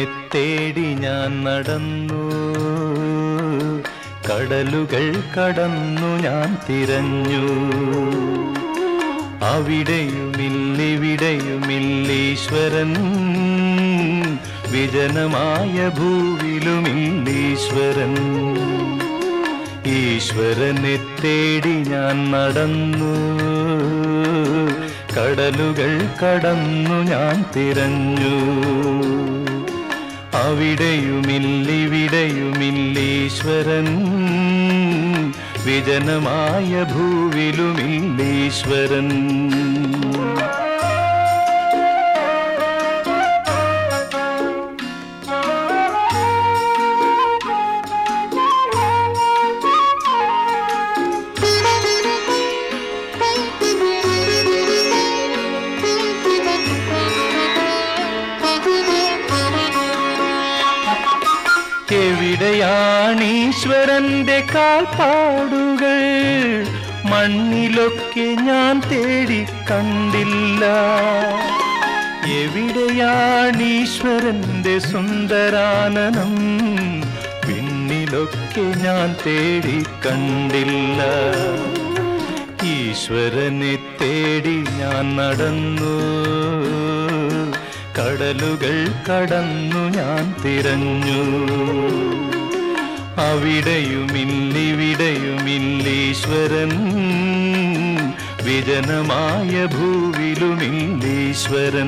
തേടി ഞാൻ നടന്നു കടലുകൾ കടന്നു ഞാൻ തിരഞ്ഞു അവിടെയുമില്ലിവിടെയുമില്ലീശ്വരൻ വിജനമായ ഭൂവിലുമില്ലീശ്വരൻ ഈശ്വരനെ തേടി ഞാൻ നടന്നു കടലുകൾ കടന്നു ഞാൻ തിരഞ്ഞു അവിടെയുമില്ലിവിടെയുമില്ലീശ്വരൻ വിജനമായ ഭൂവിലുമില്ലീശ്വരൻ എവിടെയാണീശ്വരന്റെ കാൽപ്പാടുകൾ മണ്ണിലൊക്കെ ഞാൻ തേടി കണ്ടില്ല എവിടെയാണീശ്വരന്റെ സുന്ദരാനനം പിന്നിലൊക്കെ ഞാൻ തേടി കണ്ടില്ല ഈശ്വരനെ തേടി ഞാൻ നടന്നു കടലുകൾ കടന്നു ഞാൻ തിരഞ്ഞു അവിടെയുമില്ലിവിടെയുമില്ലീശ്വരൻ വിജനമായ ഭൂവിലുമില്ലീശ്വരൻ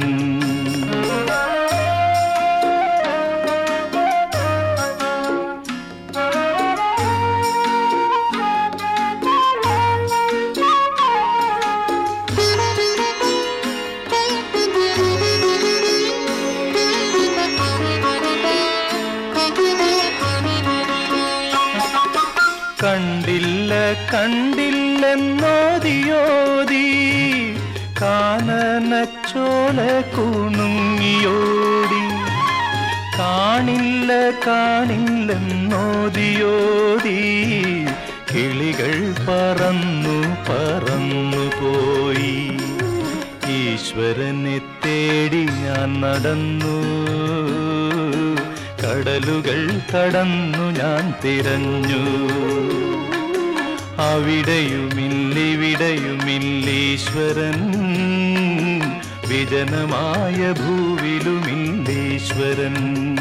കണ്ടില്ല കണ്ടില്ലെന്നോതിയോതി കാനനച്ചോല കുണുങ്ങിയോടി കാണില്ല കാണില്ലെന്നോതിയോതി കിളികൾ പറന്നു പറന്നു പോയി ഈശ്വരനെ തേടി ഞാൻ നടന്നു കടലുകൾ കടന്നു ഞാൻ തിരഞ്ഞു അവിടെയുമില്ലിവിടെയുമില്ലീശ്വരൻ വിജനമായ ഭൂവിലുമില്ലീശ്വരൻ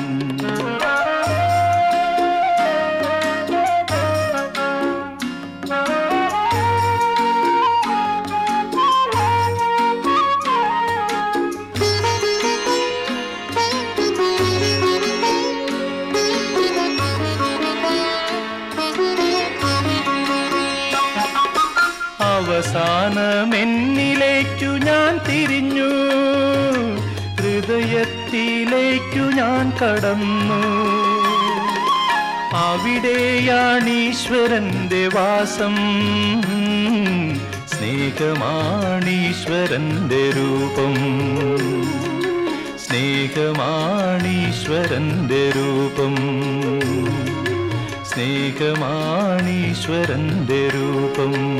അവസാനമെന്നിലേക്കു ഞാൻ തിരിഞ്ഞു ഹൃദയത്തിലേക്കു ഞാൻ കടന്നു അവിടെയാണീശ്വരന്റെ വാസം സ്നേഹമാണീശ്വരന്റെ രൂപം സ്നേഹമാണീശ്വരന്റെ രൂപം സ്നേഹമാണീശ്വരന്റെ രൂപം